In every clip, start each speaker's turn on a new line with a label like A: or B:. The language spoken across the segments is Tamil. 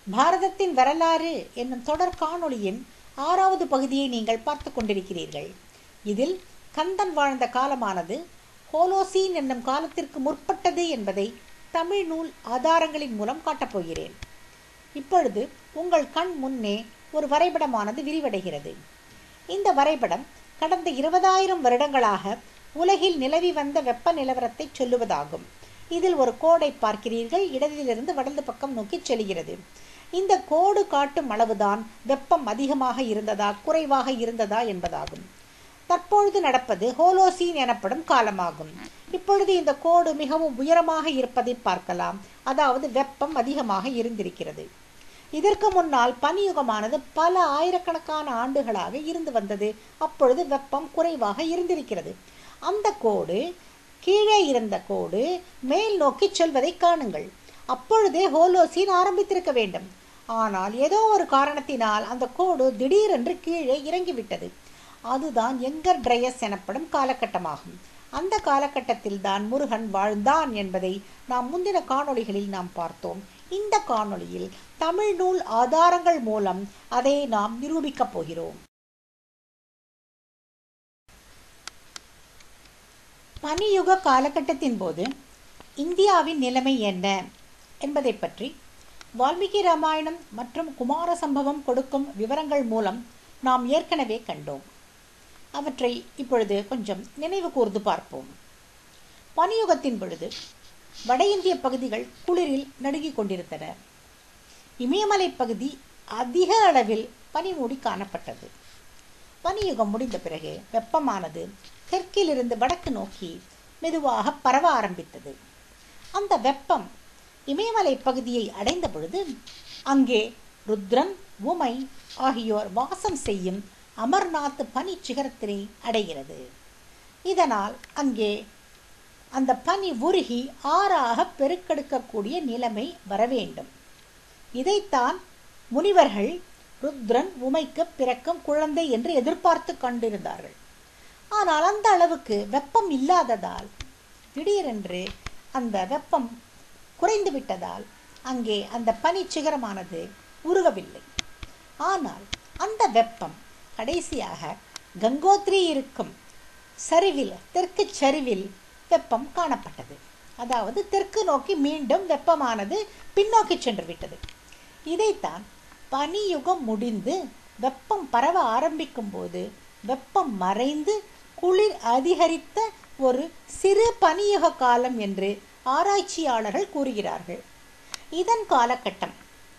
A: பாரதத்தின் வரலாறு என்னும் தொடர் காணொளியின் ஆறாவது பகுதியை நீங்கள் பார்த்து கொண்டிருக்கிறீர்கள் இதில் கந்தன் வாழ்ந்த காலமானது ஹோலோசீன் என்னும் காலத்திற்கு முற்பட்டது என்பதை தமிழ் நூல் ஆதாரங்களின் மூலம் காட்டப்போகிறேன் இப்பொழுது உங்கள் கண் முன்னே ஒரு வரைபடமானது விரிவடைகிறது இந்த வரைபடம் கடந்த இருபதாயிரம் வருடங்களாக உலகில் நிலவி வந்த வெப்ப நிலவரத்தை சொல்லுவதாகும் இதில் ஒரு கோடை பார்க்கிறீர்கள் இடத்திலிருந்து வலது பக்கம் நோக்கி செல்கிறது இந்த கோடு காட்டும் அளவுதான் வெப்பம் அதிகமாக இருந்ததா குறைவாக இருந்ததா என்பதாகும் தற்பொழுது நடப்பது ஹோலோசீன் எனப்படும் காலமாகும் இப்பொழுது இந்த கோடு மிகவும் உயரமாக இருப்பதை பார்க்கலாம் அதாவது வெப்பம் அதிகமாக இருந்திருக்கிறது இதற்கு முன்னால் பனியுகமானது பல ஆயிரக்கணக்கான ஆண்டுகளாக இருந்து வந்தது அப்பொழுது வெப்பம் குறைவாக இருந்திருக்கிறது அந்த கோடு கீழே இருந்த கோடு மேல் நோக்கி செல்வதை காணுங்கள் அப்பொழுதே ஹோலோசீன் ஆரம்பித்திருக்க வேண்டும் ஆனால் ஏதோ ஒரு காரணத்தினால் அந்த கோடு திடீரென்று கீழே இறங்கிவிட்டது அதுதான் எங்கர் ட்ரையஸ் எனப்படும் காலகட்டமாகும் அந்த காலகட்டத்தில் தான் முருகன் வாழ்ந்தான் என்பதை நாம் முந்தின காணொளிகளில் நாம் பார்த்தோம் இந்த காணொளியில் தமிழ் நூல் ஆதாரங்கள் மூலம் அதை நாம் நிரூபிக்கப் போகிறோம் பனியுக காலகட்டத்தின் போது இந்தியாவின் நிலைமை என்ன என்பதை பற்றி வால்மீகி ராமாயணம் மற்றும் குமார சம்பவம் கொடுக்கும் விவரங்கள் மூலம் நாம் ஏற்கனவே கண்டோம் அவற்றை இப்பொழுது கொஞ்சம் நினைவு கூர்ந்து பார்ப்போம் பனியுகத்தின் பொழுது வட இந்திய பகுதிகள் குளிரில் நடுங்கிக் கொண்டிருந்தன இமயமலை பகுதி அதிக அளவில் பனிமூடி காணப்பட்டது பனியுகம் முடிந்த பிறகு வெப்பமானது தெற்கிலிருந்து வடக்கு நோக்கி மெதுவாக பரவ ஆரம்பித்தது அந்த வெப்பம் இமயமலை பகுதியை அடைந்த பொழுது அங்கே ருத்ரன் உமை ஆகியோர் வாசம் செய்யும் அமர்நாத் பனி சிகரத்தினை அடைகிறது இதனால் அங்கே அந்த பனி உருகி ஆறாக பெருக்கெடுக்கக்கூடிய நிலைமை வர வேண்டும் இதைத்தான் முனிவர்கள் ருத்ரன் உமைக்கு பிறக்கும் குழந்தை என்று எதிர்பார்த்து கொண்டிருந்தார்கள் ஆனால் அந்த அளவுக்கு வெப்பம் இல்லாததால் திடீரென்று அந்த வெப்பம் குறைந்து விட்டதால் அங்கே அந்த பனி சிகரமானது உருகவில்லை ஆனால் அந்த வெப்பம் கடைசியாக கங்கோத்ரி இருக்கும் சரிவில் தெற்கு சரிவில் வெப்பம் காணப்பட்டது அதாவது தெற்கு நோக்கி மீண்டும் வெப்பமானது பின்னோக்கி சென்று விட்டது இதைத்தான் பனியுகம் முடிந்து வெப்பம் பரவ ஆரம்பிக்கும் போது வெப்பம் மறைந்து குளிர் அதிகரித்த ஒரு சிறு பனியுக காலம் என்று ஆராய்ச்சியாளர்கள் கூறுகிறார்கள் இதன் காலகட்டம்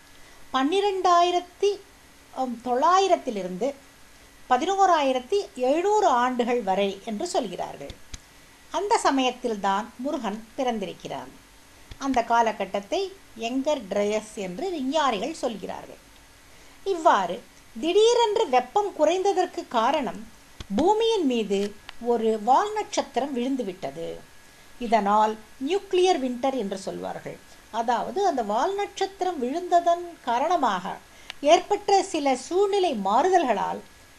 A: பன்னிரெண்டாயிரத்தி தொள்ளாயிரத்திலிருந்து பதினோராயிரத்தி எழுநூறு ஆண்டுகள் வரை என்று சொல்கிறார்கள் அந்த சமயத்தில்தான் முருகன் பிறந்திருக்கிறான் அந்த காலகட்டத்தை எங்கர் ட்ரையஸ் என்று விஞ்ஞானிகள் சொல்கிறார்கள் இவ்வாறு திடீரென்று வெப்பம் குறைந்ததற்கு காரணம் பூமியின் மீது ஒரு வால் நட்சத்திரம் விழுந்துவிட்டது இதனால் நியூக்ளியர் வின்டர் என்று சொல்வார்கள் அதாவது அந்த வால் நட்சத்திரம் விழுந்ததன் காரணமாக ஏற்பட்ட சில சூழ்நிலை மாறுதல்களால்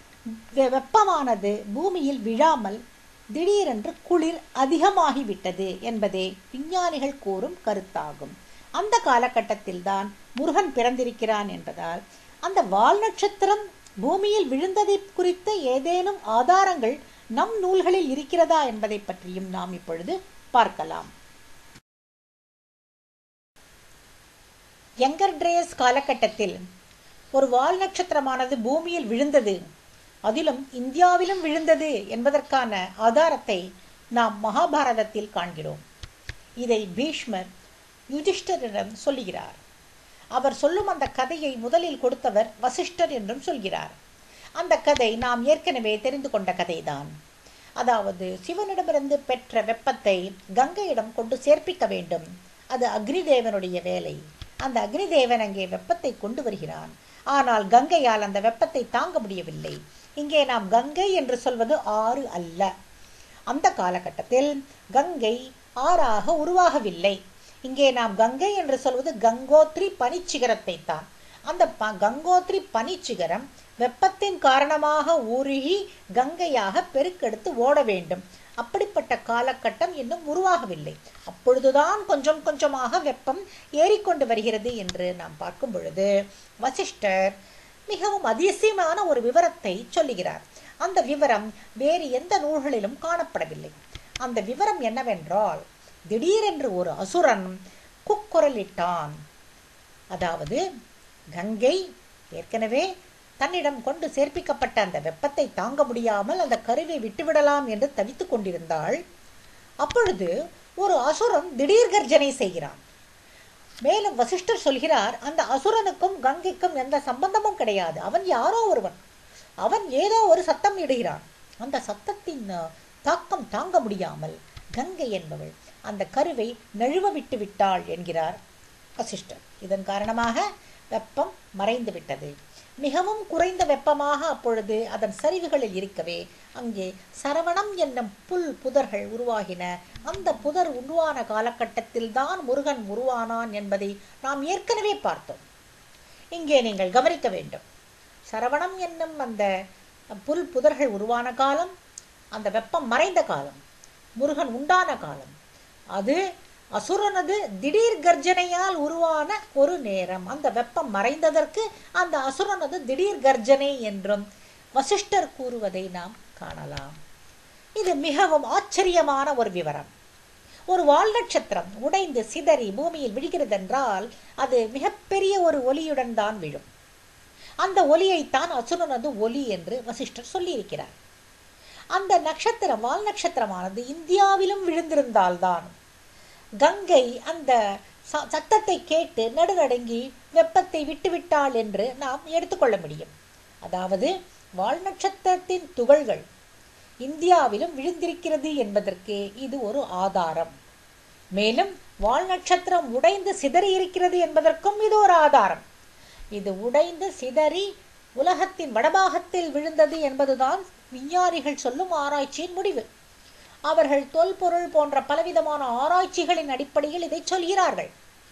A: வெப்பமானது பூமியில் விழாமல் திடீரென்று குளிர் அதிகமாகிவிட்டது என்பதே விஞ்ஞானிகள் கூறும் கருத்தாகும் அந்த காலகட்டத்தில் தான் முருகன் பிறந்திருக்கிறான் என்பதால் அந்த வால் நட்சத்திரம் பூமியில் விழுந்ததை குறித்த ஏதேனும் ஆதாரங்கள் நம் நூல்களில் இருக்கிறதா என்பதை பற்றியும் நாம் இப்பொழுது பார்க்கலாம் யங்கர் ட்ரேஸ் காலகட்டத்தில் ஒரு வால் நட்சத்திரமானது பூமியில் விழுந்தது அதிலும் இந்தியாவிலும் விழுந்தது என்பதற்கான ஆதாரத்தை நாம் மகாபாரதத்தில் காண்கிறோம் இதை பீஷ்மர் யுதிஷ்டரிடம் சொல்லுகிறார் அவர் சொல்லும் அந்த கதையை முதலில் கொடுத்தவர் வசிஷ்டர் என்றும் சொல்கிறார் அந்த கதை நாம் ஏற்கனவே தெரிந்து கொண்ட கதைதான் அதாவது சிவனிடமிருந்து பெற்ற வெப்பத்தை கங்கையிடம் கொண்டு சேர்ப்பிக்க வேண்டும் அது அக்னி தேவனுடைய வேலை அந்த அக்னி தேவன் அங்கே வெப்பத்தை கொண்டு வருகிறான் ஆனால் கங்கையால் அந்த வெப்பத்தை தாங்க முடியவில்லை இங்கே நாம் கங்கை என்று சொல்வது ஆறு அல்ல அந்த காலகட்டத்தில் கங்கை ஆறாக உருவாகவில்லை இங்கே நாம் கங்கை என்று சொல்வது கங்கோத்ரி பனிச்சிகரத்தை தான் அந்த ப கங்கோத்ரி பனிச்சிகரம் வெப்பத்தின் காரணமாக உருகி கங்கையாக பெருக்கெடுத்து ஓட வேண்டும் அப்படிப்பட்ட காலகட்டம் இன்னும் உருவாகவில்லை அப்பொழுதுதான் கொஞ்சம் கொஞ்சமாக வெப்பம் ஏறிக்கொண்டு வருகிறது என்று நாம் பார்க்கும் பொழுது வசிஷ்டர் மிகவும் அதிசயமான ஒரு விவரத்தை சொல்லுகிறார் அந்த விவரம் வேறு எந்த நூல்களிலும் காணப்படவில்லை அந்த விவரம் என்னவென்றால் திடீரென்று ஒரு அசுரன் குக்குரலிட்டான் அதாவது கங்கை ஏற்கனவே தன்னிடம் கொண்டு சேர்ப்பிக்கப்பட்ட அந்த வெப்பத்தை தாங்க முடியாமல் அந்த கருவை விட்டுவிடலாம் என்று தவித்துக் கொண்டிருந்தாள் அப்பொழுது ஒரு அசுரன் திடீர் கர்ஜனை செய்கிறான் மேலும் வசிஷ்டர் சொல்கிறார் அந்த அசுரனுக்கும் கங்கைக்கும் எந்த சம்பந்தமும் கிடையாது அவன் யாரோ ஒருவன் அவன் ஏதோ ஒரு சத்தம் இடுகிறான் அந்த சத்தத்தின் தாக்கம் தாங்க முடியாமல் கங்கை என்பவள் அந்த கருவை நழுவ விட்டு விட்டாள் என்கிறார் வசிஷ்டர் இதன் காரணமாக வெப்பம் மறைந்து விட்டது மிகவும் குறைந்த வெப்பமாக அப்பொழுது அதன் சரிவுகளில் இருக்கவே அங்கே சரவணம் என்னும் புல் புதர்கள் உருவாகின அந்த புதர் உருவான காலகட்டத்தில் தான் முருகன் உருவானான் என்பதை நாம் ஏற்கனவே பார்த்தோம் இங்கே நீங்கள் கவனிக்க வேண்டும் சரவணம் என்னும் அந்த புல் புதர்கள் உருவான காலம் அந்த வெப்பம் மறைந்த காலம் முருகன் உண்டான காலம் அது அசுரனது திடீர் கர்ஜனையால் உருவான ஒரு நேரம் அந்த வெப்பம் மறைந்ததற்கு அந்த அசுரனது திடீர் கர்ஜனை என்றும் வசிஷ்டர் கூறுவதை நாம் காணலாம் இது மிகவும் ஆச்சரியமான ஒரு விவரம் ஒரு வால் நட்சத்திரம் உடைந்து சிதறி பூமியில் விழுகிறதென்றால் அது மிகப்பெரிய ஒரு ஒலியுடன் தான் விழும் அந்த ஒலியைத்தான் அசுரனது ஒலி என்று வசிஷ்டர் சொல்லியிருக்கிறார் அந்த நட்சத்திரம் வால் நட்சத்திரமானது இந்தியாவிலும் விழுந்திருந்தால்தான் கங்கை அந்த சத்தத்தை கேட்டு நடுநடுங்கி வெப்பத்தை விட்டுவிட்டாள் என்று நாம் எடுத்துக்கொள்ள முடியும் அதாவது வால் நட்சத்திரத்தின் துகள்கள் இந்தியாவிலும் விழுந்திருக்கிறது என்பதற்கு இது ஒரு ஆதாரம் மேலும் வால் நட்சத்திரம் உடைந்து சிதறி இருக்கிறது என்பதற்கும் இது ஒரு ஆதாரம் இது உடைந்து சிதறி உலகத்தின் வடபாகத்தில் விழுந்தது என்பதுதான் விஞ்ஞானிகள் சொல்லும் ஆராய்ச்சியின் முடிவு அவர்கள் தொல்பொருள் போன்ற பலவிதமான ஆராய்ச்சிகளின் அடிப்படையில் இதை சொல்கிறார்கள்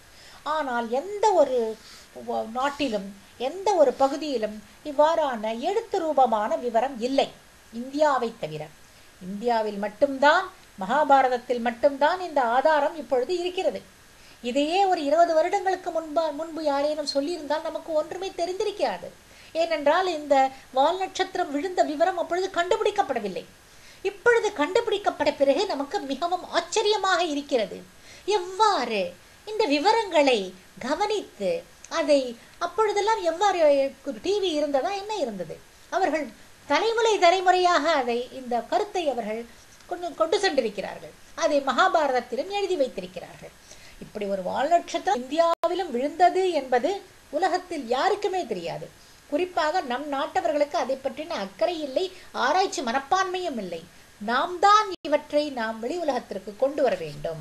A: ஆனால் எந்த ஒரு நாட்டிலும் எந்த ஒரு பகுதியிலும் இவ்வாறான எழுத்து ரூபமான விவரம் இல்லை இந்தியாவை தவிர இந்தியாவில் மட்டும்தான் மகாபாரதத்தில் மட்டும்தான் இந்த ஆதாரம் இப்பொழுது இருக்கிறது இதையே ஒரு இருபது வருடங்களுக்கு முன்பு முன்பு யாரேனும் சொல்லியிருந்தால் நமக்கு ஒன்றுமே தெரிந்திருக்காது ஏனென்றால் இந்த வால் நட்சத்திரம் விழுந்த விவரம் அப்பொழுது கண்டுபிடிக்கப்படவில்லை இப்பொழுது கண்டுபிடிக்கப்பட்ட பிறகு நமக்கு மிகவும் ஆச்சரியமாக இருக்கிறது எவ்வாறு இந்த விவரங்களை கவனித்து அதை அப்பொழுதெல்லாம் எவ்வாறு டிவி இருந்ததா என்ன இருந்தது அவர்கள் தலைமுறை தலைமுறையாக அதை இந்த கருத்தை அவர்கள் கொண்டு கொண்டு சென்றிருக்கிறார்கள் அதை மகாபாரதத்திலும் எழுதி வைத்திருக்கிறார்கள் இப்படி ஒரு வால் நட்சத்திரம் இந்தியாவிலும் விழுந்தது என்பது உலகத்தில் யாருக்குமே தெரியாது குறிப்பாக நம் நாட்டவர்களுக்கு அதை பற்றின அக்கறை இல்லை ஆராய்ச்சி மனப்பான்மையும் இல்லை நாம் தான் இவற்றை நாம் வெளி உலகத்திற்கு கொண்டு வர வேண்டும்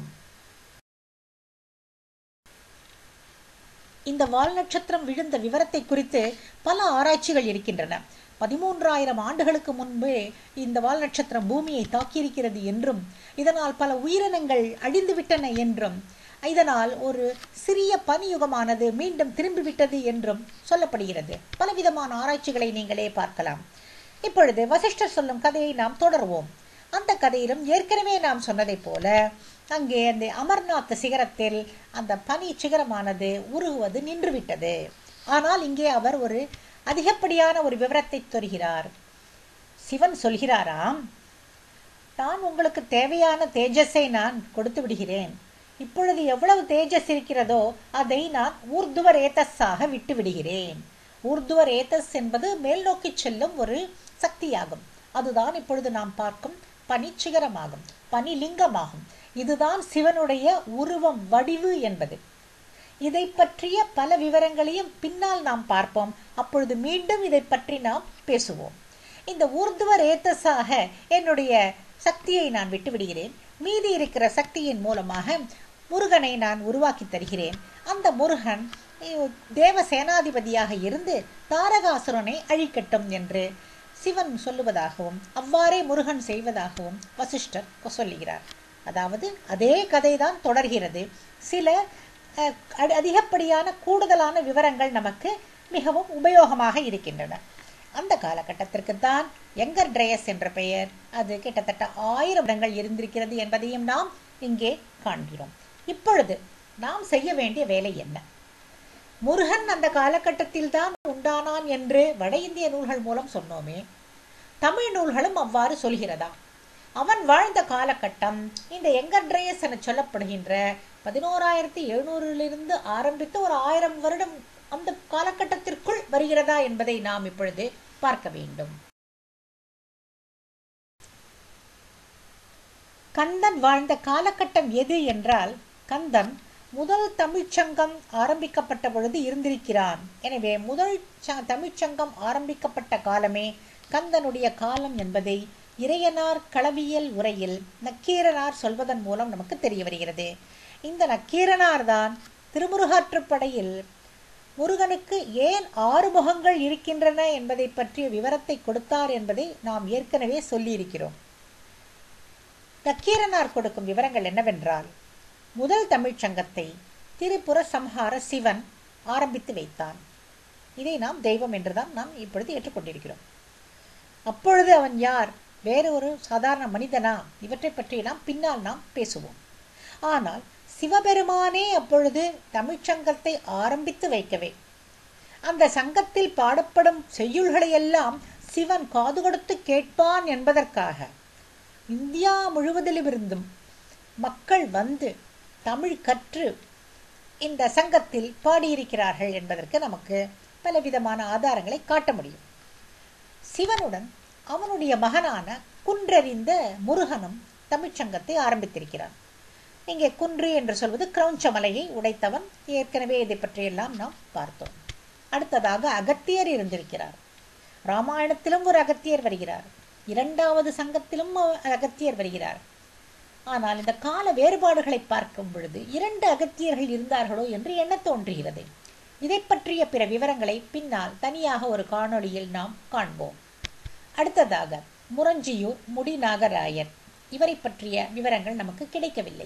A: இந்த வால் நட்சத்திரம் விழுந்த விவரத்தை குறித்து பல ஆராய்ச்சிகள் இருக்கின்றன பதிமூன்றாயிரம் ஆண்டுகளுக்கு முன்பே இந்த வால் நட்சத்திரம் பூமியை தாக்கியிருக்கிறது என்றும் இதனால் பல உயிரினங்கள் அழிந்துவிட்டன என்றும் இதனால் ஒரு சிறிய பனியுகமானது மீண்டும் திரும்பிவிட்டது என்றும் சொல்லப்படுகிறது பலவிதமான ஆராய்ச்சிகளை நீங்களே பார்க்கலாம் இப்பொழுது வசிஷ்டர் சொல்லும் கதையை நாம் தொடர்வோம் அந்த கதையிலும் ஏற்கனவே நாம் சொன்னதைப் போல அங்கே அந்த அமர்நாத் சிகரத்தில் அந்த பனி சிகரமானது உருகுவது நின்றுவிட்டது ஆனால் இங்கே அவர் ஒரு அதிகப்படியான ஒரு விவரத்தை தருகிறார் சிவன் சொல்கிறாராம் நான் உங்களுக்கு தேவையான தேஜஸை நான் கொடுத்து விடுகிறேன் இப்பொழுது எவ்வளவு தேஜஸ் இருக்கிறதோ அதை நான் ஊர்துவர் ஏத்தஸாக விட்டு விடுகிறேன் ஊர்துவர் ஏத்தஸ் என்பது மேல் நோக்கி செல்லும் ஒரு சக்தியாகும் அதுதான் இப்பொழுது நாம் பார்க்கும் பனிச்சிகரமாகும் பனிலிங்கமாகும் இதுதான் சிவனுடைய உருவம் வடிவு என்பது இதை பற்றிய பல விவரங்களையும் பின்னால் நாம் பார்ப்போம் அப்பொழுது மீண்டும் இதை பற்றி நாம் பேசுவோம் இந்த ஊர்துவர் ஏத்தஸாக என்னுடைய சக்தியை நான் விட்டுவிடுகிறேன் மீதி இருக்கிற சக்தியின் மூலமாக முருகனை நான் உருவாக்கி தருகிறேன் அந்த முருகன் தேவ சேனாதிபதியாக இருந்து தாரகாசுரனை அழிக்கட்டும் என்று சிவன் சொல்லுவதாகவும் அவ்வாறே முருகன் செய்வதாகவும் வசிஷ்டர் சொல்லுகிறார் அதாவது அதே கதைதான் தொடர்கிறது சில அதிகப்படியான கூடுதலான விவரங்கள் நமக்கு மிகவும் உபயோகமாக இருக்கின்றன அந்த காலகட்டத்திற்கு தான் எங்கர் ட்ரேயஸ் என்ற பெயர் அது கிட்டத்தட்ட ஆயிரம் இடங்கள் இருந்திருக்கிறது என்பதையும் நாம் இங்கே காண்கிறோம் இப்பொழுது நாம் செய்ய வேண்டிய வேலை என்ன முருகன் அந்த காலகட்டத்தில் தான் உண்டானான் என்று வட இந்திய நூல்கள் மூலம் சொன்னோமே தமிழ் நூல்களும் அவ்வாறு சொல்கிறதா அவன் வாழ்ந்த காலகட்டம் இந்த எங்கர்ட்ரேயஸ் என சொல்லப்படுகின்ற பதினோராயிரத்தி எழுநூறிலிருந்து ஆரம்பித்து ஒரு ஆயிரம் வருடம் அந்த காலகட்டத்திற்குள் வருகிறதா என்பதை நாம் இப்பொழுது பார்க்க வேண்டும் கந்தன் வாழ்ந்த காலகட்டம் எது என்றால் கந்தன் முதல் தமிழ்ச்சங்கம் ஆரம்பிக்கப்பட்ட பொழுது இருந்திருக்கிறான் எனவே முதல் தமிழ்ச்சங்கம் ஆரம்பிக்கப்பட்ட காலமே கந்தனுடைய காலம் என்பதை இறையனார் களவியல் உரையில் நக்கீரனார் சொல்வதன் மூலம் நமக்கு தெரிய வருகிறது இந்த நக்கீரனார் தான் திருமுருகாற்றுப்படையில் முருகனுக்கு ஏன் ஆறு முகங்கள் இருக்கின்றன என்பதை பற்றிய விவரத்தை கொடுத்தார் என்பதை நாம் ஏற்கனவே சொல்லியிருக்கிறோம் நக்கீரனார் கொடுக்கும் விவரங்கள் என்னவென்றால் முதல் தமிழ்ச் சங்கத்தை திரிபுர சம்ஹார சிவன் ஆரம்பித்து வைத்தான் இதை நாம் தெய்வம் என்றுதான் நாம் இப்பொழுது ஏற்றுக்கொண்டிருக்கிறோம் அப்பொழுது அவன் யார் வேறு ஒரு சாதாரண மனிதனா இவற்றை பற்றி நாம் பின்னால் நாம் பேசுவோம் ஆனால் சிவபெருமானே அப்பொழுது தமிழ்ச்சங்கத்தை ஆரம்பித்து வைக்கவே அந்த சங்கத்தில் பாடப்படும் செய்யுள்களை எல்லாம் சிவன் காது கொடுத்து கேட்பான் என்பதற்காக இந்தியா முழுவதிலுமிருந்தும் மக்கள் வந்து தமிழ் கற்று இந்த சங்கத்தில் பாடியிருக்கிறார்கள் என்பதற்கு நமக்கு பலவிதமான ஆதாரங்களை காட்ட முடியும் சிவனுடன் அவனுடைய மகனான குன்றறிந்த முருகனும் தமிழ்ச்சங்கத்தை ஆரம்பித்திருக்கிறான் இங்கே குன்று என்று சொல்வது கிரௌஞ்ச மலையை உடைத்தவன் ஏற்கனவே இதை பற்றியெல்லாம் நாம் பார்த்தோம் அடுத்ததாக அகத்தியர் இருந்திருக்கிறார் ராமாயணத்திலும் ஒரு அகத்தியர் வருகிறார் இரண்டாவது சங்கத்திலும் அகத்தியர் வருகிறார் ஆனால் இந்த கால வேறுபாடுகளை பார்க்கும் பொழுது இரண்டு அகத்தியர்கள் இருந்தார்களோ என்று எண்ண தோன்றுகிறது இதை பற்றிய பிற விவரங்களை பின்னால் தனியாக ஒரு காணொளியில் நாம் காண்போம் அடுத்ததாக முரஞ்சியூர் முடிநாகராயர் இவரை பற்றிய விவரங்கள் நமக்கு கிடைக்கவில்லை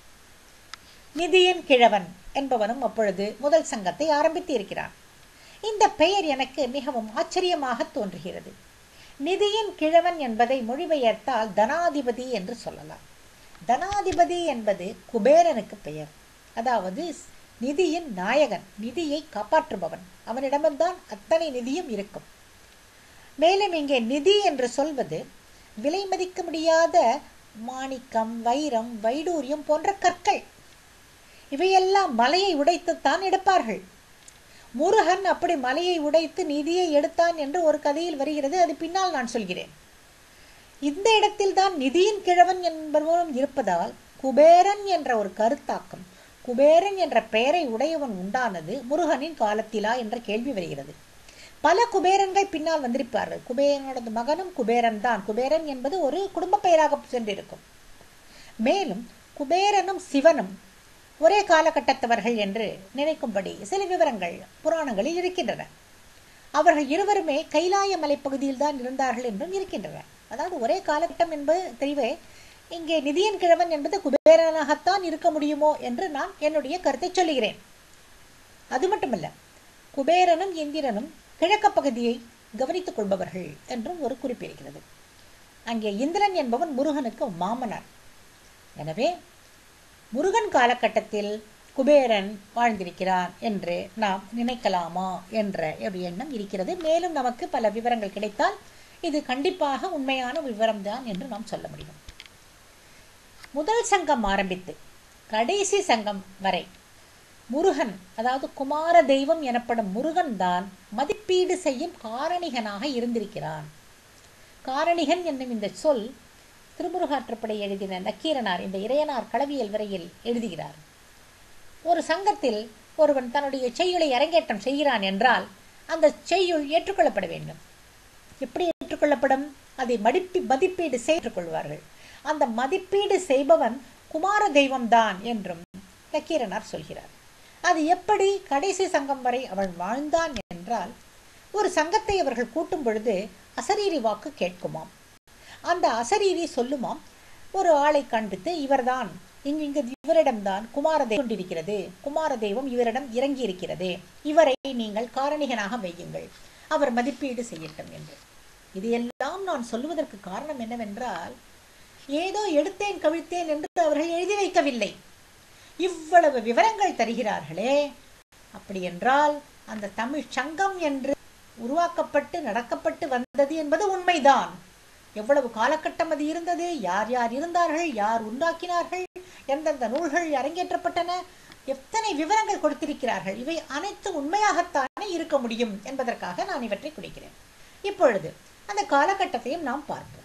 A: நிதியன் கிழவன் என்பவனும் அப்பொழுது முதல் சங்கத்தை ஆரம்பித்து இருக்கிறான் இந்த பெயர் எனக்கு மிகவும் ஆச்சரியமாக தோன்றுகிறது நிதியின் கிழவன் என்பதை மொழிபெயர்த்தால் தனாதிபதி என்று சொல்லலாம் தனாதிபதி என்பது குபேரனுக்கு பெயர் அதாவது நிதியின் நாயகன் நிதியை காப்பாற்றுபவன் அவனிடம்தான் அத்தனை நிதியும் இருக்கும் மேலும் இங்கே நிதி என்று சொல்வது விலை மதிக்க முடியாத மாணிக்கம் வைரம் வைடூரியம் போன்ற கற்கள் இவையெல்லாம் மலையை உடைத்துத்தான் எடுப்பார்கள் முருகன் அப்படி மலையை உடைத்து நிதியை எடுத்தான் என்று ஒரு கதையில் வருகிறது அது பின்னால் நான் சொல்கிறேன் இந்த இடத்தில் தான் நிதியின் கிழவன் என்பவரும் இருப்பதால் குபேரன் என்ற ஒரு கருத்தாக்கம் குபேரன் என்ற பெயரை உடையவன் உண்டானது முருகனின் காலத்திலா என்ற கேள்வி வருகிறது பல குபேரன்கள் பின்னால் வந்திருப்பார்கள் குபேரனோட மகனும் குபேரன் தான் குபேரன் என்பது ஒரு குடும்ப பெயராக சென்றிருக்கும் மேலும் குபேரனும் சிவனும் ஒரே காலகட்டத்தவர்கள் என்று நினைக்கும்படி சில விவரங்கள் புராணங்களில் இருக்கின்றன அவர்கள் இருவருமே கைலாய மலைப்பகுதியில் தான் இருந்தார்கள் என்றும் இருக்கின்றன அதாவது ஒரே காலகட்டம் என்பது தெளிவே இங்கே நிதியன் கிழவன் என்பது குபேரனாகத்தான் இருக்க முடியுமோ என்று நான் என்னுடைய கருத்தை சொல்லுகிறேன் அது மட்டுமல்ல குபேரனும் இந்திரனும் கிழக்க பகுதியை கவனித்துக் கொள்பவர்கள் என்றும் ஒரு குறிப்பு இருக்கிறது அங்கே இந்திரன் என்பவன் முருகனுக்கு மாமனார் எனவே முருகன் காலகட்டத்தில் குபேரன் வாழ்ந்திருக்கிறான் என்று நாம் நினைக்கலாமா என்ற ஒரு எண்ணம் இருக்கிறது மேலும் நமக்கு பல விவரங்கள் கிடைத்தால் இது கண்டிப்பாக உண்மையான விவரம்தான் என்று நாம் சொல்ல முடியும் முதல் சங்கம் ஆரம்பித்து கடைசி சங்கம் வரை முருகன் அதாவது குமார தெய்வம் எனப்படும் முருகன் தான் மதிப்பீடு செய்யும் காரணிகனாக இருந்திருக்கிறான் காரணிகன் என்னும் இந்த சொல் திருமுருகாற்றுப்படை எழுதின நக்கீரனார் இந்த இறையனார் களவியல் வரையில் எழுதுகிறார் ஒரு சங்கத்தில் ஒருவன் தன்னுடைய செய்யுளை அரங்கேற்றம் செய்கிறான் என்றால் அந்த செய்யுள் ஏற்றுக்கொள்ளப்பட வேண்டும் எப்படி ஏற்றுக்கொள்ளப்படும் அதை மதிப்பி மதிப்பீடு செய்துகொள்வார்கள் அந்த மதிப்பீடு செய்பவன் குமார தெய்வம்தான் என்றும் நக்கீரனார் சொல்கிறார் அது எப்படி கடைசி சங்கம் வரை அவள் வாழ்ந்தான் என்றால் ஒரு சங்கத்தை அவர்கள் கூட்டும் பொழுது அசரீரி வாக்கு கேட்குமாம் அந்த அசரீரி சொல்லுமாம் ஒரு ஆளை காண்பித்து இவர்தான் இங்கு இங்கு இவரிடம்தான் குமாரதெய்வம் கொண்டிருக்கிறது குமார தெய்வம் இவரிடம் இறங்கி இருக்கிறது இவரை நீங்கள் காரணிகனாக வையுங்கள் அவர் மதிப்பீடு செய்யட்டும் என்று இது எல்லாம் நான் சொல்லுவதற்கு காரணம் என்னவென்றால் ஏதோ எடுத்தேன் கவிழ்த்தேன் என்று அவர்கள் எழுதி வைக்கவில்லை இவ்வளவு விவரங்கள் தருகிறார்களே அப்படி என்றால் அந்த தமிழ் சங்கம் என்று உருவாக்கப்பட்டு நடக்கப்பட்டு வந்தது என்பது உண்மைதான் எவ்வளவு காலகட்டம் அது இருந்தது யார் யார் இருந்தார்கள் யார் உண்டாக்கினார்கள் எந்தெந்த நூல்கள் அரங்கேற்றப்பட்டன எத்தனை விவரங்கள் கொடுத்திருக்கிறார்கள் இவை அனைத்து உண்மையாகத்தானே இருக்க முடியும் என்பதற்காக நான் இவற்றை குடிக்கிறேன் இப்பொழுது அந்த காலகட்டத்தையும் நாம் பார்ப்போம்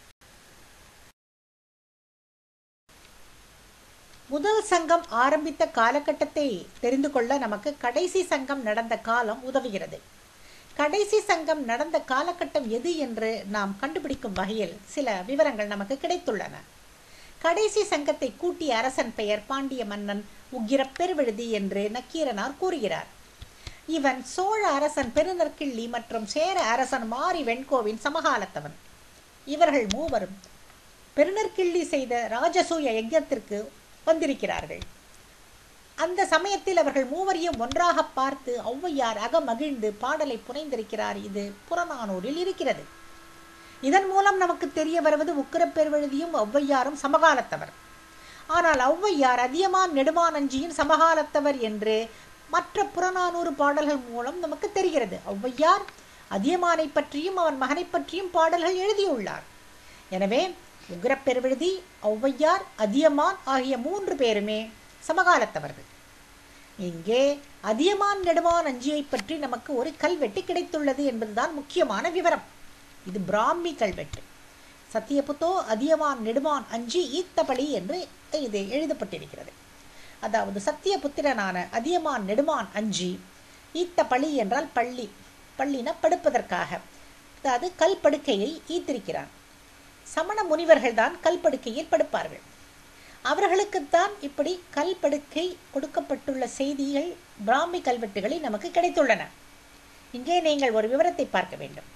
A: முதல் சங்கம் ஆரம்பித்த காலகட்டத்தை தெரிந்து கொள்ள நமக்கு கடைசி சங்கம் நடந்த காலம் உதவுகிறது கடைசி சங்கம் நடந்த காலகட்டம் எது என்று நாம் கண்டுபிடிக்கும் வகையில் சில விவரங்கள் நமக்கு கிடைத்துள்ளன கடைசி சங்கத்தை கூட்டிய அரசன் பெயர் பாண்டிய மன்னன் உக்கிர பெருவெழுதி என்று நக்கீரனார் கூறுகிறார் இவன் சோழ அரசன் பெருநற்கிள்ளி மற்றும் சேர அரசன் மாரி வெண்கோவின் சமகாலத்தவன் இவர்கள் மூவரும் பெருநற்கிள்ளி செய்த ராஜசூய யஜ்ஞத்திற்கு வந்திருக்கிறார்கள் அந்த சமயத்தில் அவர்கள் மூவரையும் ஒன்றாக பார்த்து ஔவையார் அகமகிழ்ந்து பாடலை புனைந்திருக்கிறார் இது புறநானூரில் இருக்கிறது இதன் மூலம் நமக்கு தெரிய வருவது உக்கிரப்பெருவெழுதியும் ஔவையாரும் சமகாலத்தவர் ஆனால் ஔவையார் அதியமான் நெடுமானஞ்சியின் சமகாலத்தவர் என்று மற்ற புறநானூறு பாடல்கள் மூலம் நமக்கு தெரிகிறது ஔவையார் அதியமானை பற்றியும் அவன் மகனை பற்றியும் பாடல்கள் எழுதியுள்ளார் எனவே உக்கிரப்பெருவெழுதி ஔவையார் அதியமான் ஆகிய மூன்று பேருமே சமகாலத்தவர்கள் இங்கே அதியமான் நெடுமான் அஞ்சியை பற்றி நமக்கு ஒரு கல்வெட்டு கிடைத்துள்ளது என்பதுதான் முக்கியமான விவரம் இது பிராமி கல்வெட்டு சத்தியபுத்தோ அதியமான் நெடுமான் அஞ்சி ஈத்தபடி என்று இது எழுதப்பட்டிருக்கிறது அதாவது சத்தியபுத்திரனான அதியமான் நெடுமான் அஞ்சி ஈத்த பழி என்றால் பள்ளி பள்ளின படுப்பதற்காக அதாவது கல் படுக்கையை ஈத்திருக்கிறான் சமண முனிவர்கள் தான் கல் படுக்கையில் படுப்பார்கள் அவர்களுக்குத்தான் இப்படி கல் படுக்கை கொடுக்கப்பட்டுள்ள செய்திகள் பிராமி கல்வெட்டுகளில் நமக்கு கிடைத்துள்ளன இங்கே நீங்கள் ஒரு விவரத்தை பார்க்க வேண்டும்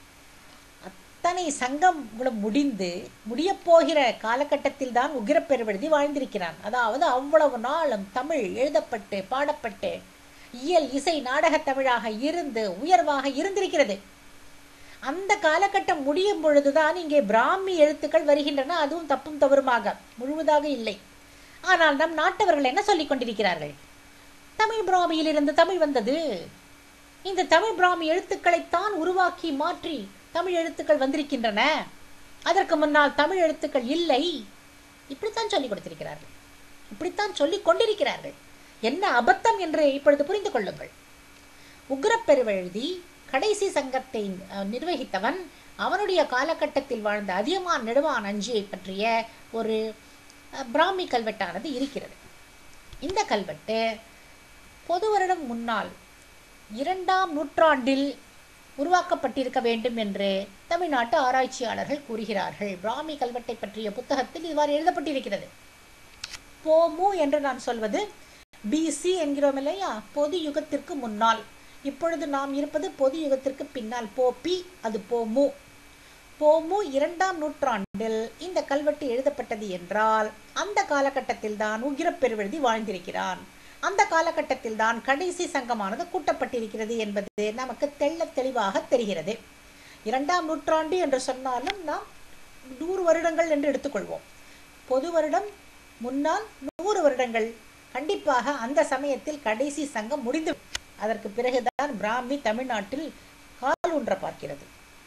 A: அத்தனை சங்கம் முடிந்து முடியப் போகிற காலகட்டத்தில் தான் உகிரப்பெருவெழுதி வாழ்ந்திருக்கிறான் அதாவது அவ்வளவு நாளும் தமிழ் எழுதப்பட்டு பாடப்பட்டு இயல் இசை நாடகத் தமிழாக இருந்து உயர்வாக இருந்திருக்கிறது அந்த காலகட்டம் முடியும் பொழுதுதான் இங்கே பிராமி எழுத்துக்கள் வருகின்றன அதுவும் தப்பும் தவறுமாக முழுவதாக இல்லை ஆனால் நம் நாட்டவர்கள் என்ன சொல்லிக் கொண்டிருக்கிறார்கள் தமிழ் பிராமியிலிருந்து தமிழ் வந்தது இந்த தமிழ் பிராமி எழுத்துக்களைத்தான் உருவாக்கி மாற்றி தமிழ் எழுத்துக்கள் வந்திருக்கின்றன அதற்கு முன்னால் தமிழ் எழுத்துக்கள் இல்லை இப்படித்தான் சொல்லிக் கொடுத்திருக்கிறார்கள் இப்படித்தான் சொல்லிக் கொண்டிருக்கிறார்கள் என்ன அபத்தம் என்று இப்பொழுது புரிந்து கொள்ளுங்கள் உக்ரப்பெருவெழுதி கடைசி சங்கத்தை நிர்வகித்தவன் அவனுடைய காலகட்டத்தில் வாழ்ந்த அதியமான் நெடுவான் அஞ்சியை பற்றிய ஒரு பிராமி கல்வெட்டானது இருக்கிறது இந்த கல்வெட்டு பொது வருடம் முன்னால் இரண்டாம் நூற்றாண்டில் உருவாக்கப்பட்டிருக்க வேண்டும் என்று தமிழ்நாட்டு ஆராய்ச்சியாளர்கள் கூறுகிறார்கள் பிராமி கல்வெட்டை பற்றிய புத்தகத்தில் இவ்வாறு எழுதப்பட்டிருக்கிறது போமு என்று நான் சொல்வது பிசி என்கிறோம் இல்லையா பொது யுகத்திற்கு முன்னால் இப்பொழுது நாம் இருப்பது பொது யுகத்திற்கு பின்னால் போபி அது போமு போமு இரண்டாம் நூற்றாண்டில் இந்த கல்வெட்டு எழுதப்பட்டது என்றால் அந்த காலகட்டத்தில் தான் உகிரப்பெருவெழுதி வாழ்ந்திருக்கிறான் அந்த காலகட்டத்தில் தான் கடைசி சங்கமானது கூட்டப்பட்டிருக்கிறது என்பது நமக்கு தெள்ள தெளிவாக தெரிகிறது இரண்டாம் நூற்றாண்டு என்று சொன்னாலும் நாம் நூறு வருடங்கள் என்று எடுத்துக்கொள்வோம் பொது வருடம் முன்னால் நூறு வருடங்கள் கண்டிப்பாக அந்த சமயத்தில் கடைசி சங்கம் முடிந்து அதற்கு பிறகுதான் பிராமி தமிழ்நாட்டில் கால் ஊன்ற பார்க்கிறது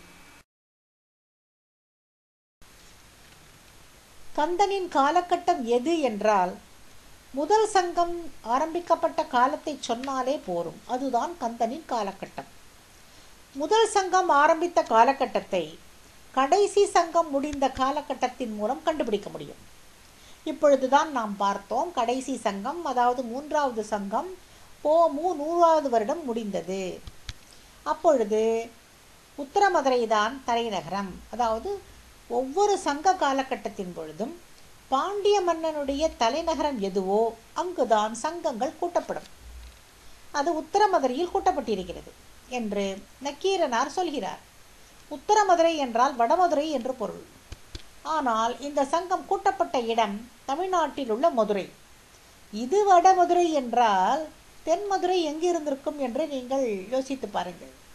A: கந்தனின் காலகட்டம் எது என்றால் முதல் சங்கம் ஆரம்பிக்கப்பட்ட காலத்தை சொன்னாலே போரும் அதுதான் கந்தனின் காலகட்டம் முதல் சங்கம் ஆரம்பித்த காலகட்டத்தை கடைசி சங்கம் முடிந்த காலகட்டத்தின் மூலம் கண்டுபிடிக்க முடியும் இப்பொழுதுதான் நாம் பார்த்தோம் கடைசி சங்கம் அதாவது மூன்றாவது சங்கம் போமு நூறாவது வருடம் முடிந்தது அப்பொழுது உத்தரமதுரை தான் தலைநகரம் அதாவது ஒவ்வொரு சங்க காலகட்டத்தின் பொழுதும் பாண்டிய மன்னனுடைய தலைநகரம் எதுவோ அங்குதான் சங்கங்கள் கூட்டப்படும் அது உத்தரமதுரையில் கூட்டப்பட்டிருக்கிறது என்று நக்கீரனார் சொல்கிறார் உத்தரமதுரை என்றால் வடமதுரை என்று பொருள் ஆனால் இந்த சங்கம் கூட்டப்பட்ட இடம் தமிழ்நாட்டில் உள்ள மதுரை இது வடமதுரை என்றால் தென்மதுரை எங்கு இருந்திருக்கும் என்று நீங்கள் யோசித்து பாருங்கள்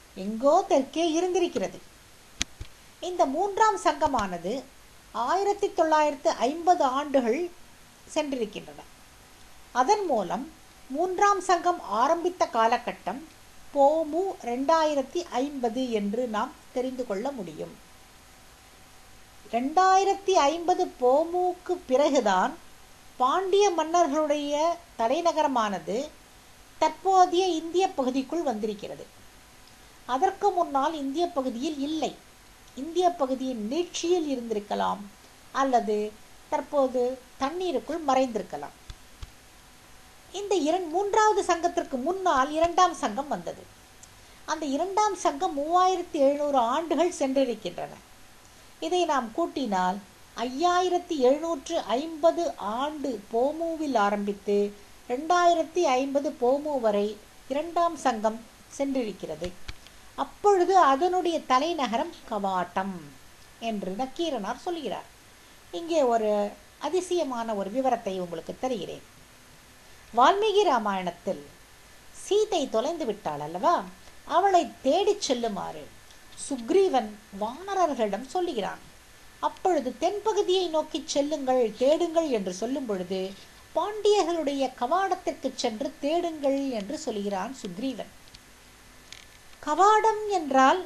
A: எங்கோ தெற்கே இருந்திருக்கிறது இந்த மூன்றாம் சங்கமானது ஆயிரத்தி தொள்ளாயிரத்து ஐம்பது ஆண்டுகள் சென்றிருக்கின்றன அதன் மூலம் மூன்றாம் சங்கம் ஆரம்பித்த காலகட்டம் போமு ரெண்டாயிரத்தி ஐம்பது என்று நாம் தெரிந்து கொள்ள முடியும் ரெண்டாயிரத்தி ஐம்பது போமுக்கு பிறகுதான் பாண்டிய மன்னர்களுடைய தலைநகரமானது தற்போதைய இந்திய பகுதிக்குள் வந்திருக்கிறது அதற்கு முன்னால் இந்திய பகுதியில் இல்லை இந்திய பகுதியின் நீட்சியில் இருந்திருக்கலாம் அல்லது தற்போது தண்ணீருக்குள் மறைந்திருக்கலாம் இந்த இரண் மூன்றாவது சங்கத்திற்கு முன்னால் இரண்டாம் சங்கம் வந்தது அந்த இரண்டாம் சங்கம் மூவாயிரத்தி எழுநூறு ஆண்டுகள் சென்றிருக்கின்றன இதை நாம் கூட்டினால் ஐயாயிரத்தி எழுநூற்று ஐம்பது ஆண்டு போமுவில் ஆரம்பித்து ரெண்டாயிரத்தி ஐம்பது போமு வரை இரண்டாம் சங்கம் சென்றிருக்கிறது அப்பொழுது அதனுடைய தலைநகரம் கவாட்டம் என்று நக்கீரனார் சொல்கிறார் இங்கே ஒரு அதிசயமான ஒரு விவரத்தை உங்களுக்கு தருகிறேன் வால்மீகி ராமாயணத்தில் சீதை தொலைந்து விட்டாள் அல்லவா அவளை தேடிச் செல்லுமாறு சுக்ரீவன் வானரர்களிடம் சொல்லுகிறான் அப்பொழுது தென்பகுதியை நோக்கி செல்லுங்கள் தேடுங்கள் என்று சொல்லும் பொழுது பாண்டியர்களுடைய கவாடத்திற்கு சென்று தேடுங்கள் என்று சொல்கிறான் சுக்ரீவன் கவாடம் என்றால்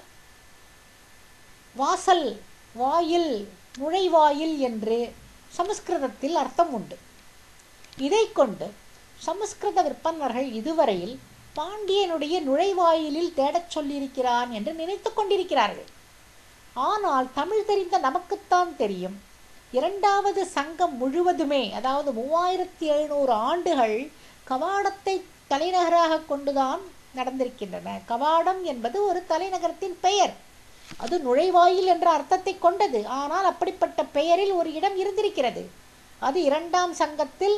A: வாசல் வாயில் நுழைவாயில் என்று சமஸ்கிருதத்தில் அர்த்தம் உண்டு இதை கொண்டு சமஸ்கிருத விற்பனர்கள் இதுவரையில் பாண்டியனுடைய நுழைவாயிலில் தேடச் சொல்லியிருக்கிறான் என்று நினைத்து கொண்டிருக்கிறார்கள் ஆனால் தமிழ் தெரிந்த நமக்குத்தான் தெரியும் இரண்டாவது சங்கம் முழுவதுமே அதாவது மூவாயிரத்தி எழுநூறு ஆண்டுகள் கவாடத்தை தலைநகராக கொண்டுதான் நடந்திருக்கின்றன கவாடம் என்பது ஒரு தலைநகரத்தின் பெயர் அது நுழைவாயில் என்ற அர்த்தத்தை கொண்டது ஆனால் அப்படிப்பட்ட பெயரில் ஒரு இடம் இருந்திருக்கிறது அது இரண்டாம் சங்கத்தில்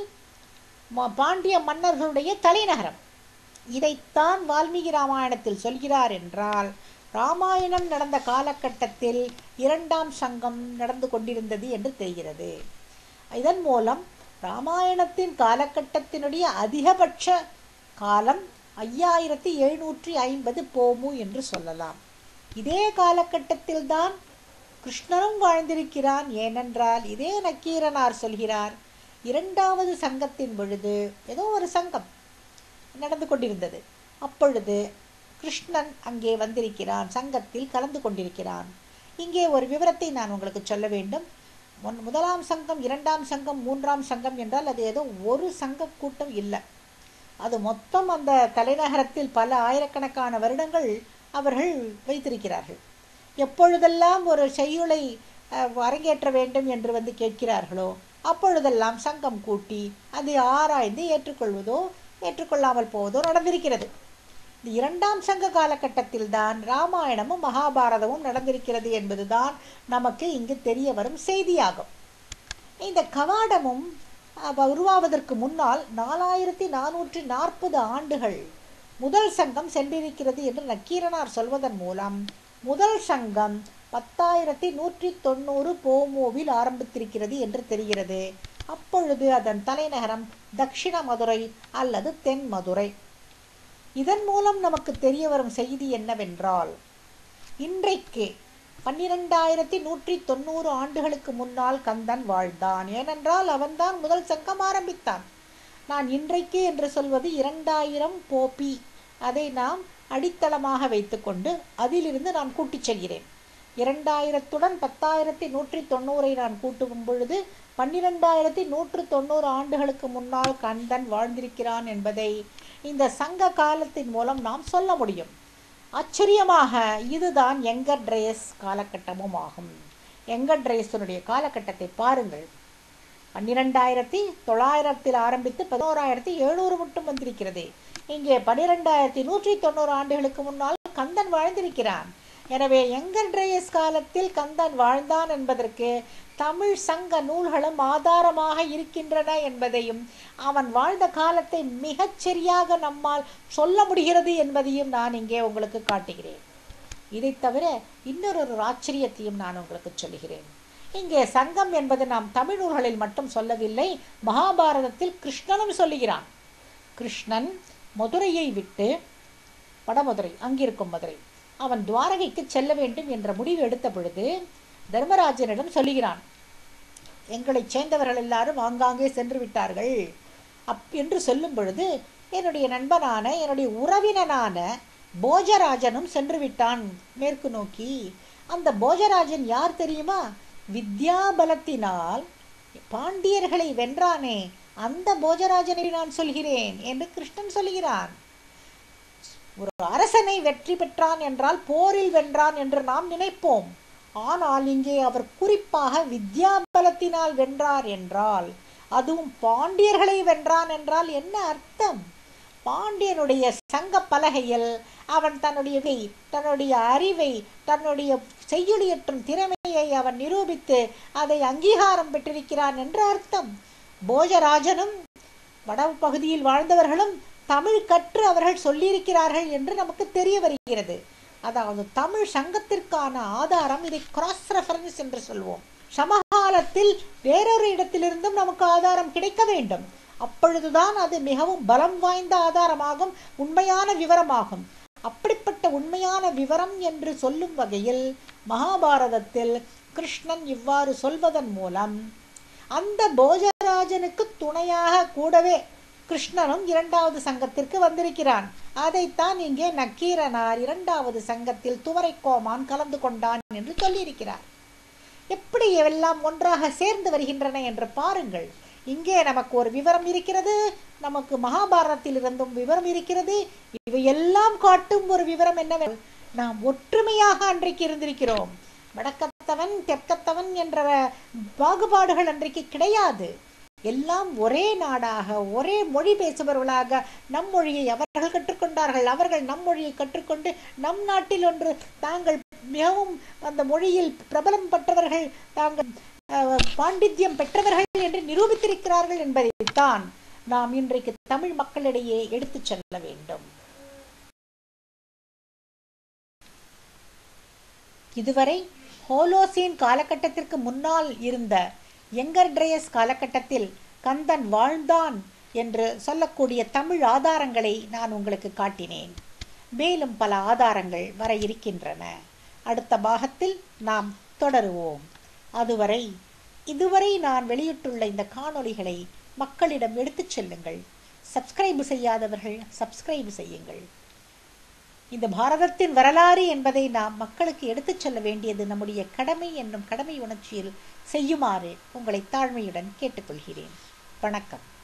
A: பாண்டிய மன்னர்களுடைய தலைநகரம் இதைத்தான் வால்மீகி ராமாயணத்தில் சொல்கிறார் என்றால் ராமாயணம் நடந்த காலகட்டத்தில் இரண்டாம் சங்கம் நடந்து கொண்டிருந்தது என்று தெரிகிறது இதன் மூலம் ராமாயணத்தின் காலகட்டத்தினுடைய அதிகபட்ச காலம் ஐயாயிரத்தி எழுநூற்றி ஐம்பது போமு என்று சொல்லலாம் இதே காலகட்டத்தில் தான் கிருஷ்ணரும் வாழ்ந்திருக்கிறான் ஏனென்றால் இதே நக்கீரனார் சொல்கிறார் இரண்டாவது சங்கத்தின் பொழுது ஏதோ ஒரு சங்கம் நடந்து கொண்டிருந்தது அப்பொழுது கிருஷ்ணன் அங்கே வந்திருக்கிறான் சங்கத்தில் கலந்து கொண்டிருக்கிறான் இங்கே ஒரு விவரத்தை நான் உங்களுக்கு சொல்ல வேண்டும் முன் முதலாம் சங்கம் இரண்டாம் சங்கம் மூன்றாம் சங்கம் என்றால் அது ஏதோ ஒரு சங்க கூட்டம் இல்லை அது மொத்தம் அந்த தலைநகரத்தில் பல ஆயிரக்கணக்கான வருடங்கள் அவர்கள் வைத்திருக்கிறார்கள் எப்பொழுதெல்லாம் ஒரு செய்யுளை அரங்கேற்ற வேண்டும் என்று வந்து கேட்கிறார்களோ அப்பொழுதெல்லாம் சங்கம் கூட்டி அதை ஆராய்ந்து ஏற்றுக்கொள்வதோ ஏற்றுக்கொள்ளாமல் போவதோ நடந்திருக்கிறது இந்த இரண்டாம் சங்க காலகட்டத்தில் தான் ராமாயணமும் மகாபாரதமும் நடந்திருக்கிறது என்பதுதான் நமக்கு இங்கு தெரிய வரும் செய்தியாகும் இந்த கவாடமும் உருவாவதற்கு முன்னால் நாலாயிரத்தி நானூற்றி நாற்பது ஆண்டுகள் முதல் சங்கம் சென்றிருக்கிறது என்று நக்கீரனார் சொல்வதன் மூலம் முதல் சங்கம் பத்தாயிரத்தி நூற்றி தொண்ணூறு போமோவில் ஆரம்பித்திருக்கிறது என்று தெரிகிறது அப்பொழுது அதன் தலைநகரம் தக்ஷிண மதுரை அல்லது தென் மதுரை இதன் மூலம் நமக்கு தெரிய வரும் செய்தி என்னவென்றால் இன்றைக்கு பன்னிரெண்டாயிரத்தி நூற்றி தொண்ணூறு ஆண்டுகளுக்கு முன்னால் கந்தன் வாழ்ந்தான் ஏனென்றால் அவன்தான் முதல் சங்கம் ஆரம்பித்தான் நான் இன்றைக்கு என்று சொல்வது இரண்டாயிரம் போபி அதை நாம் அடித்தளமாக வைத்துக்கொண்டு அதிலிருந்து நான் கூட்டிச் செல்கிறேன் இரண்டாயிரத்துடன் பத்தாயிரத்தி நூற்றி தொண்ணூறை நான் கூட்டும் பொழுது பன்னிரெண்டாயிரத்தி நூற்று தொண்ணூறு ஆண்டுகளுக்கு முன்னால் கந்தன் வாழ்ந்திருக்கிறான் என்பதை இந்த சங்க காலத்தின் மூலம் நாம் சொல்ல முடியும் ஆச்சரியமாக இதுதான் எங்கர் ட்ரேஸ் காலகட்டமும் ஆகும் எங்கர் ட்ரேஸனுடைய காலகட்டத்தை பாருங்கள் பன்னிரெண்டாயிரத்தி தொள்ளாயிரத்தில் ஆரம்பித்து பதினோராயிரத்தி எழுநூறு மட்டும் வந்திருக்கிறது இங்கே பன்னிரெண்டாயிரத்தி நூற்றி தொண்ணூறு ஆண்டுகளுக்கு முன்னால் கந்தன் வாழ்ந்திருக்கிறான் எனவே எங்கர் ட்ரேயஸ் காலத்தில் கந்தன் வாழ்ந்தான் என்பதற்கு தமிழ் சங்க நூல்களும் ஆதாரமாக இருக்கின்றன என்பதையும் அவன் வாழ்ந்த காலத்தை மிகச் சரியாக நம்மால் சொல்ல முடிகிறது என்பதையும் நான் இங்கே உங்களுக்கு காட்டுகிறேன் இதை தவிர இன்னொரு ஒரு ஆச்சரியத்தையும் நான் உங்களுக்கு சொல்லுகிறேன் இங்கே சங்கம் என்பது நாம் தமிழ் நூல்களில் மட்டும் சொல்லவில்லை மகாபாரதத்தில் கிருஷ்ணனும் சொல்லுகிறான் கிருஷ்ணன் மதுரையை விட்டு வடமதுரை அங்கிருக்கும் மதுரை அவன் துவாரகைக்கு செல்ல வேண்டும் என்ற முடிவு எடுத்த பொழுது தர்மராஜனிடம் சொல்லுகிறான் எங்களைச் சேர்ந்தவர்கள் எல்லாரும் ஆங்காங்கே சென்று விட்டார்கள் அப் என்று சொல்லும் பொழுது என்னுடைய நண்பனான என்னுடைய உறவினனான போஜராஜனும் சென்று விட்டான் மேற்கு நோக்கி அந்த போஜராஜன் யார் தெரியுமா வித்யாபலத்தினால் பாண்டியர்களை வென்றானே அந்த போஜராஜனை நான் சொல்கிறேன் என்று கிருஷ்ணன் சொல்கிறான் ஒரு அரசனை வெற்றி பெற்றான் என்றால் போரில் வென்றான் என்று நாம் நினைப்போம் ஆனால் இங்கே அவர் குறிப்பாக வித்யாபலத்தினால் வென்றார் என்றால் அதுவும் பாண்டியர்களை வென்றான் என்றால் என்ன அர்த்தம் பாண்டியனுடைய சங்க பலகையில் அவன் தன்னுடைய தன்னுடைய அறிவை தன்னுடைய செய்யுளியற்றும் திறமையை அவன் நிரூபித்து அதை அங்கீகாரம் பெற்றிருக்கிறான் என்று அர்த்தம் போஜராஜனும் வட பகுதியில் வாழ்ந்தவர்களும் தமிழ் கற்று அவர்கள் சொல்லியிருக்கிறார்கள் என்று நமக்கு தெரிய வருகிறது அதாவது தமிழ் சங்கத்திற்கான ஆதாரம் இதை கிராஸ் ரெஃபரன்ஸ் என்று சொல்வோம் சமகாலத்தில் வேறொரு இடத்திலிருந்தும் நமக்கு ஆதாரம் கிடைக்க வேண்டும் அப்பொழுதுதான் அது மிகவும் பலம் வாய்ந்த ஆதாரமாகும் உண்மையான விவரமாகும் அப்படிப்பட்ட உண்மையான விவரம் என்று சொல்லும் வகையில் மகாபாரதத்தில் கிருஷ்ணன் இவ்வாறு சொல்வதன் மூலம் அந்த போஜராஜனுக்கு துணையாக கூடவே கிருஷ்ணனும் இரண்டாவது சங்கத்திற்கு வந்திருக்கிறான் அதைத்தான் இங்கே நக்கீரனார் இரண்டாவது சங்கத்தில் துவரைக்கோமான் கலந்து கொண்டான் என்று சொல்லியிருக்கிறார் எப்படி எல்லாம் ஒன்றாக சேர்ந்து வருகின்றன என்று பாருங்கள் இங்கே நமக்கு ஒரு விவரம் இருக்கிறது நமக்கு மகாபாரதத்தில் இருந்தும் விவரம் இருக்கிறது இவையெல்லாம் காட்டும் ஒரு விவரம் என்னவென்றால் நாம் ஒற்றுமையாக அன்றைக்கு இருந்திருக்கிறோம் வடக்கத்தவன் தெற்கத்தவன் என்ற பாகுபாடுகள் அன்றைக்கு கிடையாது எல்லாம் ஒரே நாடாக ஒரே மொழி பேசுபவர்களாக நம் மொழியை அவர்கள் கற்றுக்கொண்டார்கள் அவர்கள் நம் மொழியை கற்றுக்கொண்டு நம் நாட்டில் ஒன்று தாங்கள் மிகவும் அந்த மொழியில் பிரபலம் பெற்றவர்கள் தாங்கள் பாண்டித்யம் பெற்றவர்கள் என்று நிரூபித்திருக்கிறார்கள் என்பதைத்தான் நாம் இன்றைக்கு தமிழ் மக்களிடையே எடுத்துச் செல்ல வேண்டும் இதுவரை ஹோலோசீன் காலகட்டத்திற்கு முன்னால் இருந்த எங்கர்ட்ரேயஸ் காலகட்டத்தில் கந்தன் வாழ்ந்தான் என்று சொல்லக்கூடிய தமிழ் ஆதாரங்களை நான் உங்களுக்கு காட்டினேன் மேலும் பல ஆதாரங்கள் வர இருக்கின்றன அடுத்த பாகத்தில் நாம் தொடருவோம் அதுவரை இதுவரை நான் வெளியிட்டுள்ள இந்த காணொளிகளை மக்களிடம் எடுத்துச் செல்லுங்கள் சப்ஸ்கிரைப் செய்யாதவர்கள் சப்ஸ்கிரைப் செய்யுங்கள் இந்த பாரதத்தின் வரலாறு என்பதை நாம் மக்களுக்கு எடுத்துச் செல்ல வேண்டியது நம்முடைய கடமை என்னும் கடமை உணர்ச்சியில் செய்யுமாறு உங்களை தாழ்மையுடன் கேட்டுக்கொள்கிறேன் வணக்கம்